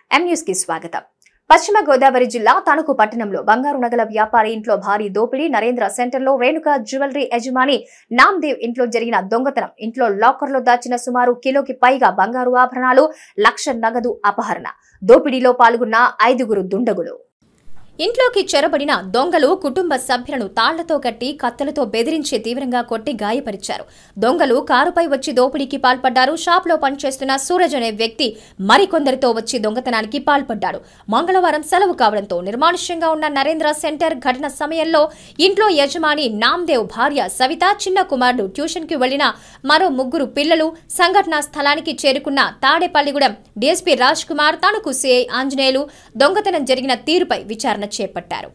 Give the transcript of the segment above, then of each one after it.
M news కి స్వాగతం పశ్చిమ గోదావరి జిల్లా తణుకు పట్టణంలో బంగారు నగల వ్యాపారి ఇంట్లో భారీ దోపిడీ నరేంద్ర సెంటర్లో రేణుక జ్యువెలరీ యజమాని నామ్దేవ్ ఇంట్లో జరిగిన దొంగతనం ఇంట్లో లాకర్లో దాచిన సుమారు కిలోకి పైగా బంగారు ఆభరణాలు లక్ష నగదు అపహరణ దోపిడీలో పాల్గొన్న ఐదుగురు దుండగులు ఇంట్లోకి చొరబడిన దొంగలు కుటుంబ సభ్యులను తాళ్లతో కట్టి కత్తెలతో బెదిరించి తీవ్రంగా కొట్టి గాయపరిచారు దొంగలు కారుపై వచ్చి దోపిడీకి పాల్పడ్డారు షాప్లో పనిచేస్తున్న సూరజ్ అనే వ్యక్తి మరికొందరితో వచ్చి దొంగతనానికి పాల్పడ్డాడు మంగళవారం సెలవు కావడంతో నిర్మానుష్యంగా ఉన్న నరేంద్ర సెంటర్ ఘటన సమయంలో ఇంట్లో యజమాని నామ్దేవ్ భార్య సవిత చిన్న కుమారుడు ట్యూషన్ కి వెళ్లిన మరో ముగ్గురు పిల్లలు సంఘటనా స్థలానికి చేరుకున్న తాడేపల్లిగూడెం డీఎస్పీ రాజ్ కుమార్ తణుకు సిఐ ఆంజనేయులు దొంగతనం జరిగిన తీరుపై విచారణ చేపట్టారు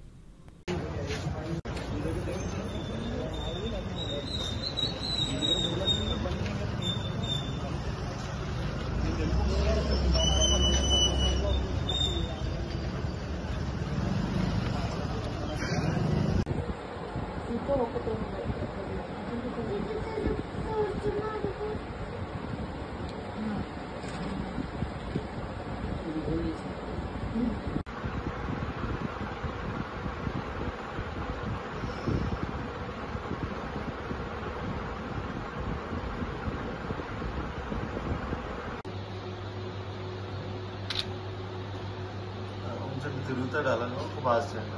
కొంచెం తిరుగుతాడు అలాగే ఒక బాస్ చేయండి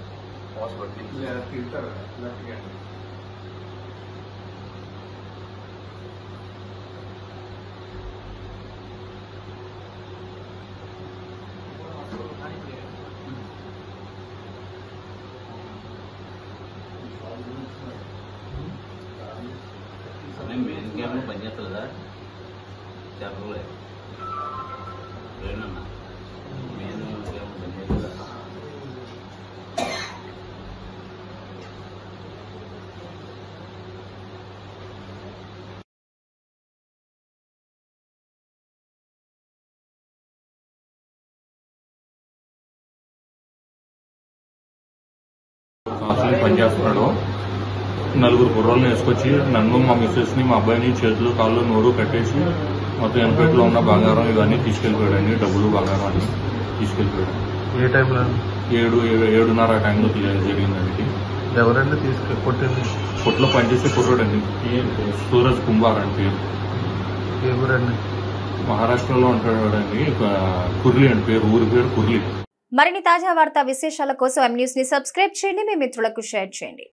మేము మెయిన్ గేమ్లో పనిచేస్తుందా చెప్పలే లేనన్నా మెయిన్ గేమ్ పనిచేస్తుందా సంవత్సరాలు పనిచేస్తున్నాడు నలుగురు కుర్రోళ్ళని వేసుకొచ్చి నన్ను మా మిస్సెస్ని మా అబ్బాయిని చేతులు కాళ్ళు నోరు కట్టేసి మొత్తం ఎనపెట్లో ఉన్న బంగారం ఇవన్నీ తీసుకెళ్ళిపోయాడండి డబ్బులు బంగారం అన్ని తీసుకెళ్ళిపోయాడు ఏ టైంలో ఏడు ఏడు- ఏడున్నర ఆ టైంలో తీ- జరిగిందండి ఇది. ఎవరండి తీసుకు కొట్టింది కొట్లో పనిచేసే కుర్రోడండి సూరజ్ కుంభార్ అని పేరు ఏ ఊరండి మహారాష్ట్రలో ఉంటాడండి ఒక కుర్లి అని పేరు ఊరి పేరు కుర్లి మరిన్ని తాజా వార్తా విశేషాల కోసం ఎం న్యూస్ ని సబ్స్క్రైబ్ చేయండి మీ మిత్రులకు షేర్ చేయండి